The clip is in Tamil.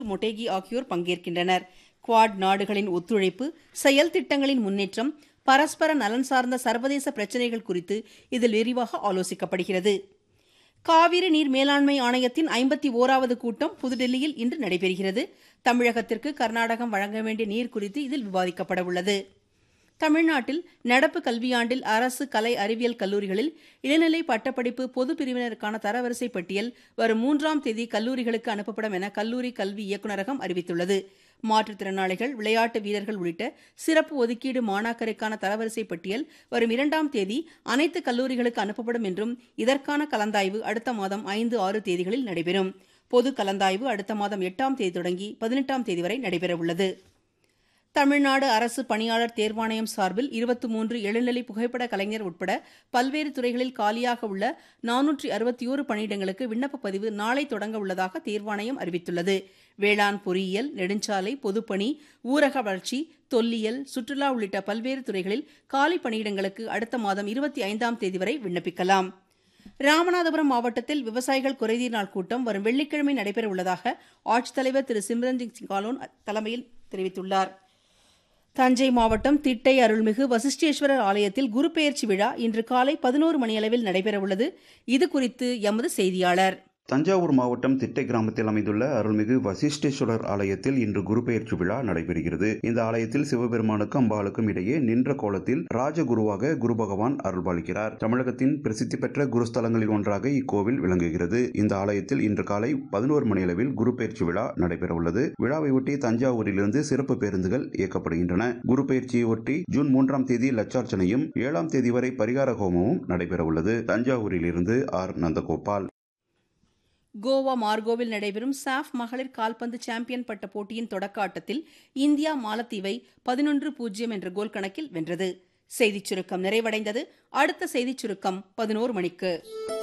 மொட்டேகி ஆகியோர் பங்கேற்கின்றனர் குவாட் நாடுகளின் ஒத்துழைப்பு செயல் திட்டங்களின் முன்னேற்றம் பரஸ்பர நலன் சார்ந்த சர்வதேச பிரச்சினைகள் குறித்து இதில் விரிவாக ஆலோசிக்கப்படுகிறது காவிரி நீர் மேலாண்மை ஆணையத்தின் ஐம்பத்தி ஓராவது கூட்டம் புதுடெல்லியில் இன்று நடைபெறுகிறது தமிழகத்திற்கு கர்நாடகம் வழங்க வேண்டிய நீர் குறித்து இதில் விவாதிக்கப்பட உள்ளது தமிழ்நாட்டில் நடப்பு கல்வியாண்டில் அரசு கலை அறிவியல் கல்லூரிகளில் இளநிலை பட்டப்படிப்பு பொது பிரிவினருக்கான தரவரிசை பட்டியல் வரும் மூன்றாம் தேதி கல்லூரிகளுக்கு அனுப்பப்படும் என கல்லூரி கல்வி இயக்குநரகம் அறிவித்துள்ளது மாற்றுத்திறனாளிகள் விளையாட்டு வீரர்கள் உள்ளிட்ட சிறப்பு ஒதுக்கீடு மாணாக்கருக்கான தரவரிசை பட்டியல் வரும் இரண்டாம் தேதி அனைத்து கல்லூரிகளுக்கு அனுப்பப்படும் என்றும் இதற்கான கலந்தாய்வு அடுத்த மாதம் ஐந்து ஆறு தேதிகளில் நடைபெறும் பொது கலந்தாய்வு அடுத்த மாதம் எட்டாம் தேதி தொடங்கி பதினெட்டாம் தேதி வரை நடைபெறவுள்ளது தமிழ்நாடு அரசு பணியாளர் தேர்வாணையம் சார்பில் இருபத்தி மூன்று இளநிலை புகைப்பட கலைஞர் உட்பட பல்வேறு துறைகளில் காலியாக உள்ள நானூற்றி அறுபத்தி ஓரு பணியிடங்களுக்கு விண்ணப்ப பதிவு நாளை தொடங்க உள்ளதாக தேர்வாணையம் அறிவித்துள்ளது வேளாண் பொறியியல் நெடுஞ்சாலை பொதுப்பணி ஊரக வளர்ச்சி தொல்லியல் சுற்றுலா உள்ளிட்ட பல்வேறு துறைகளில் காலி பணியிடங்களுக்கு அடுத்த மாதம் இருபத்தி ஐந்தாம் தேதி வரை விண்ணப்பிக்கலாம் ராமநாதபுரம் மாவட்டத்தில் விவசாயிகள் குறைதீர் நாள் கூட்டம் வரும் வெள்ளிக்கிழமை நடைபெற உள்ளதாக ஆட்சித்தலைவர் திரு சிம்ரன்ஜித் சிங் காலோன் தலைமையில் தெரிவித்துள்ளார் தஞ்சை மாவட்டம் திட்டை அருள்மிகு வசிஷ்டேஸ்வரர் ஆலயத்தில் குரு பெயர்ச்சி விழா இன்று காலை பதினோரு மணியளவில் நடைபெறவுள்ளது இது குறித்து எமது செய்தியாளர் தஞ்சாவூர் மாவட்டம் திட்டை கிராமத்தில் அமைந்துள்ள அருள்மிகு வசிஷ்டேஸ்வரர் ஆலயத்தில் இன்று குரு பெயர்ச்சி விழா நடைபெறுகிறது இந்த ஆலயத்தில் சிவபெருமானுக்கும் அம்பாளுக்கும் இடையே நின்ற கோலத்தில் ராஜகுருவாக குரு பகவான் அருள்பாலிக்கிறார் தமிழகத்தின் பிரசித்தி பெற்ற குருஸ்தலங்களில் ஒன்றாக இக்கோவில் விளங்குகிறது இந்த ஆலயத்தில் இன்று காலை பதினோரு மணியளவில் குரு பெயர்ச்சி விழா நடைபெறவுள்ளது விழாவை ஒட்டி தஞ்சாவூரிலிருந்து சிறப்பு பேருந்துகள் இயக்கப்படுகின்றன குரு பெயர்ச்சியை ஒட்டி ஜூன் மூன்றாம் தேதி லட்சார்ச்சனையும் ஏழாம் தேதி வரை பரிகார ஹோமமும் நடைபெறவுள்ளது தஞ்சாவூரிலிருந்து ஆர் நந்தகோபால் கோவா மார்கோவில் நடைபெறும் சாஃப் மகளிர் கால்பந்து சாம்பியன் பட்ட போட்டியின் தொடக்க ஆட்டத்தில் இந்தியா மாலத்தீவை பதினொன்று பூஜ்ஜியம் என்ற கோல் கணக்கில் வென்றது செய்திச் சுருக்கம் நிறைவடைந்தது அடுத்த செய்திச் சுருக்கம் பதினோரு மணிக்கு